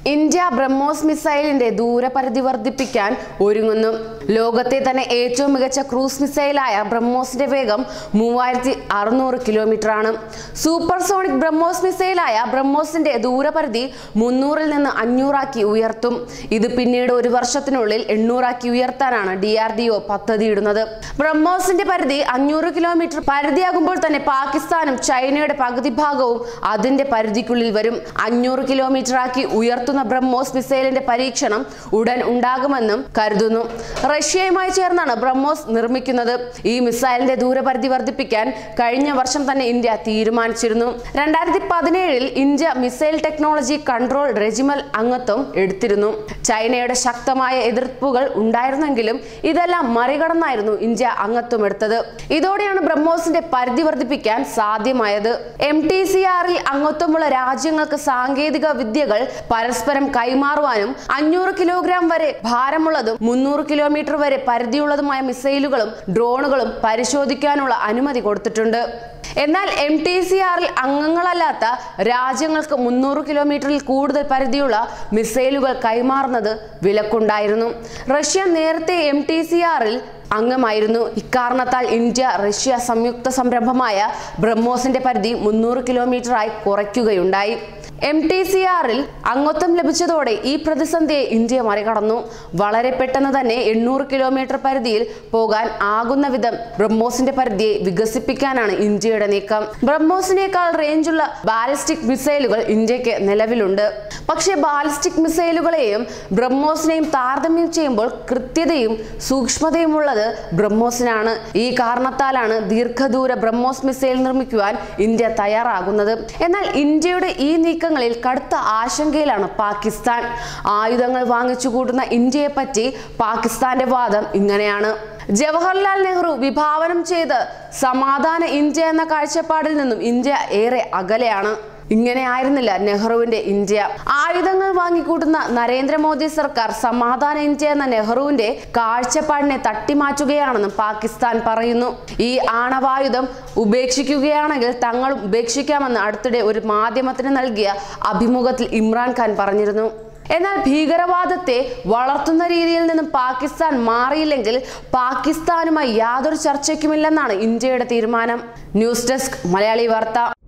India BrahMos മിസൈലിന്റെ ദൂരപരിധി വർദ്ധിപ്പിക്കാൻ ഒരുങ്ങുന്നു ലോകത്തെ തന്നെ ഏറ്റവും മികച്ച ക്രൂസ് മിസൈലായ ബ്രഹ്മോസിന്റെ വേഗം മൂവായിരത്തി അറുന്നൂറ് കിലോമീറ്റർ ആണ് സൂപ്പർസോണിക് ബ്രഹ്മോസ് മിസൈലായ ബ്രഹ്മോസിന്റെ ദൂരപരിധി മുന്നൂറിൽ നിന്ന് അഞ്ഞൂറാക്കി ഉയർത്തും ഇത് പിന്നീട് ഒരു വർഷത്തിനുള്ളിൽ എണ്ണൂറാക്കി ഉയർത്താനാണ് ഡി ആർ ഡി ഒ പദ്ധതിയിടുന്നത് ബ്രഹ്മോസിന്റെ പരിധി അഞ്ഞൂറ് കിലോമീറ്റർ പരിധിയാകുമ്പോൾ തന്നെ പാകിസ്ഥാനും ചൈനയുടെ പകുതി ഭാഗവും അതിന്റെ പരിധിക്കുള്ളിൽ വരും അഞ്ഞൂറ് കിലോമീറ്റർ ആക്കി ഉയർത്തുന്ന ബ്രഹ്മോസ് മിസൈലിന്റെ പരീക്ഷണം ഉടൻ ഉണ്ടാകുമെന്നും കരുതുന്നു റഷ്യയുമായി ചേർന്നാണ് ബ്രഹ്മോസ് നിർമ്മിക്കുന്നത് ഈ മിസൈലിന്റെ ദൂരപരിധി വർദ്ധിപ്പിക്കാൻ കഴിഞ്ഞ വർഷം തന്നെ ഇന്ത്യ തീരുമാനിച്ചിരുന്നു രണ്ടായിരത്തി പതിനേഴിൽ India missile technology control regime അംഗത്വം എടുത്തിരുന്നു ചൈനയുടെ ശക്തമായ എതിർപ്പുകൾ ഉണ്ടായിരുന്നെങ്കിലും ഇതെല്ലാം മറികടന്നായിരുന്നു ഇന്ത്യ അംഗത്വം എടുത്തത് ഇതോടെയാണ് ബ്രഹ്മോസിന്റെ പരിധി വർദ്ധിപ്പിക്കാൻ സാധ്യമായത് എം ടി സി ആറിൽ അംഗത്വമുള്ള രാജ്യങ്ങൾക്ക് സാങ്കേതിക വിദ്യകൾ പരസ്പരം കൈമാറുവാനും അഞ്ഞൂറ് കിലോഗ്രാം വരെ ഭാരമുള്ളതും മുന്നൂറ് കിലോമീറ്റർ വരെ പരിധിയുള്ളതുമായ മിസൈലുകളും ഡ്രോണുകളും പരിശോധിക്കാനുള്ള അനുമതി കൊടുത്തിട്ടുണ്ട് എന്നാൽ എം ടി സി ആറിൽ അംഗങ്ങളല്ലാത്ത രാജ്യങ്ങൾക്ക് മുന്നൂറ് കിലോമീറ്ററിൽ കൂടുതൽ പരിധിയുള്ള മിസൈലുകൾ കൈമാറുന്നത് വിലക്കുണ്ടായിരുന്നു റഷ്യ നേരത്തെ എം ടി സി ആറിൽ അംഗമായിരുന്നു ഇക്കാരണത്താൽ ഇന്ത്യ റഷ്യ സംയുക്ത സംരംഭമായ ബ്രഹ്മോസിന്റെ പരിധി മുന്നൂറ് കിലോമീറ്ററായി കുറയ്ക്കുകയുണ്ടായി എം ടി സി ആറിൽ അംഗത്വം ലഭിച്ചതോടെ ഈ പ്രതിസന്ധിയെ ഇന്ത്യ മറികടന്നു വളരെ പെട്ടെന്ന് തന്നെ എണ്ണൂറ് കിലോമീറ്റർ പരിധിയിൽ പോകാൻ ആകുന്ന വിധം ബ്രഹ്മോസിന്റെ പരിധിയെ വികസിപ്പിക്കാനാണ് ഇന്ത്യയുടെ നീക്കം ബ്രഹ്മോസിനേക്കാൾ റേഞ്ചുള്ള ബാലിസ്റ്റിക് മിസൈലുകൾ ഇന്ത്യക്ക് നിലവിലുണ്ട് പക്ഷേ ബാലിസ്റ്റിക് മിസൈലുകളെയും ബ്രഹ്മോസിനെയും താരതമ്യം ചെയ്യുമ്പോൾ കൃത്യതയും സൂക്ഷ്മതയുമുള്ളത് ബ്രഹ്മോസിനാണ് ഈ കാരണത്താലാണ് ദീർഘദൂര ബ്രഹ്മോസ് മിസൈൽ നിർമ്മിക്കുവാൻ ഇന്ത്യ തയ്യാറാകുന്നത് എന്നാൽ ഇന്ത്യയുടെ ഈ നീക്കങ്ങളിൽ കടുത്ത ആശങ്കയിലാണ് പാകിസ്ഥാൻ ആയുധങ്ങൾ വാങ്ങിച്ചു കൂട്ടുന്ന ഇന്ത്യയെ പറ്റി പാകിസ്ഥാന്റെ വാദം ഇങ്ങനെയാണ് ജവഹർലാൽ നെഹ്റു വിഭാവനം ചെയ്ത് സമാധാന ഇന്ത്യ എന്ന കാഴ്ചപ്പാടിൽ നിന്നും ഇന്ത്യ ഏറെ അകലെയാണ് ഇങ്ങനെ ആയിരുന്നില്ല നെഹ്റുവിന്റെ ഇന്ത്യ ആയുധങ്ങൾ വാങ്ങിക്കൂട്ടുന്ന നരേന്ദ്രമോദി സർക്കാർ സമാധാന ഇന്ത്യ എന്ന നെഹ്റുവിന്റെ കാഴ്ചപ്പാടിനെ തട്ടിമാറ്റുകയാണെന്നും പാകിസ്ഥാൻ പറയുന്നു ഈ ആണവായുധം ഉപേക്ഷിക്കുകയാണെങ്കിൽ തങ്ങളും ഉപേക്ഷിക്കാമെന്ന് അടുത്തിടെ ഒരു മാധ്യമത്തിന് നൽകിയ അഭിമുഖത്തിൽ ഇമ്രാൻഖാൻ പറഞ്ഞിരുന്നു എന്നാൽ ഭീകരവാദത്തെ വളർത്തുന്ന രീതിയിൽ നിന്നും പാകിസ്ഥാൻ മാറിയില്ലെങ്കിൽ പാകിസ്ഥാനുമായി യാതൊരു ചർച്ചയ്ക്കുമില്ലെന്നാണ് ഇന്ത്യയുടെ തീരുമാനം ന്യൂസ് ഡെസ്ക് മലയാളി വാർത്ത